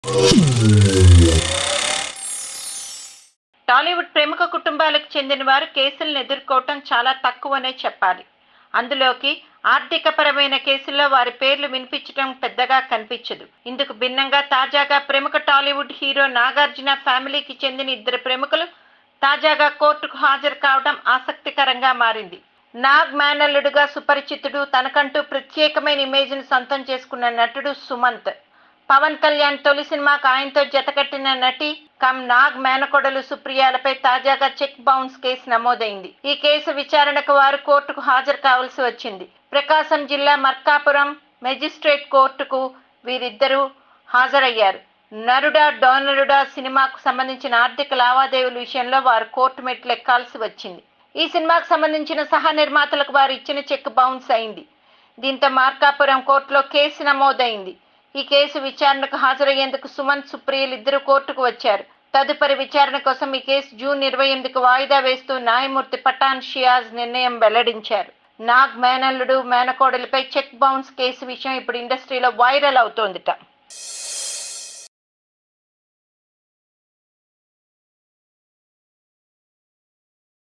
టాలీవుడ్ ప్రముఖ కుటుంబాలకు చెందిన వారు కేసులను ఎదుర్కోవటం చాలా తక్కువనే చెప్పాలి అందులోకి ఆర్థికపరమైన కేసుల్లో వారి పేర్లు వినిపించడం పెద్దగా కనిపించదు ఇందుకు భిన్నంగా తాజాగా ప్రముఖ టాలీవుడ్ హీరో నాగార్జున ఫ్యామిలీకి చెందిన ఇద్దరు ప్రముఖులు తాజాగా కోర్టుకు హాజరు కావడం ఆసక్తికరంగా మారింది నాగ్ మేనల్లుడుగా సుపరిచితుడు తనకంటూ ప్రత్యేకమైన ఇమేజ్ను సొంతం చేసుకున్న నటుడు సుమంత్ పవన్ కళ్యాణ్ తొలి సినిమాకు ఆయనతో జతకట్టిన నటి కమ్ నాగ్ మేనకొడలు సుప్రియాలపై తాజాగా చెక్ బౌన్స్ కేసు నమోదైంది ఈ కేసు విచారణకు వారు కోర్టుకు హాజరు కావాల్సి వచ్చింది ప్రకాశం జిల్లా మర్కాపురం మెజిస్ట్రేట్ కోర్టుకు వీరిద్దరూ హాజరయ్యారు నరుడా డోనరుడా సినిమాకు సంబంధించిన ఆర్థిక లావాదేవీల విషయంలో వారు కోర్టు మెట్లు ఎక్కాల్సి వచ్చింది ఈ సినిమాకు సంబంధించిన సహ నిర్మాతలకు వారు ఇచ్చిన చెక్ బౌన్స్ అయింది దీంతో మార్కాపురం కోర్టులో కేసు నమోదైంది ఈ కేసు విచారణకు హాజరయ్యేందుకు సుమంత్ సుప్రియలు ఇద్దరు కోర్టుకు వచ్చారు తదుపరి విచారణ కోసం ఈ కేసు జూన్ ఇరవై ఎనిమిదికి వాయిదా వేస్తూ న్యాయమూర్తి పఠాన్ షియాజ్ నిర్ణయం వెల్లడించారు నాగ్ మేనల్లుడు మేనకోడలిపై చెక్ బౌన్స్ కేసు విషయం ఇప్పుడు ఇండస్ట్రీలో వైరల్ అవుతోందిట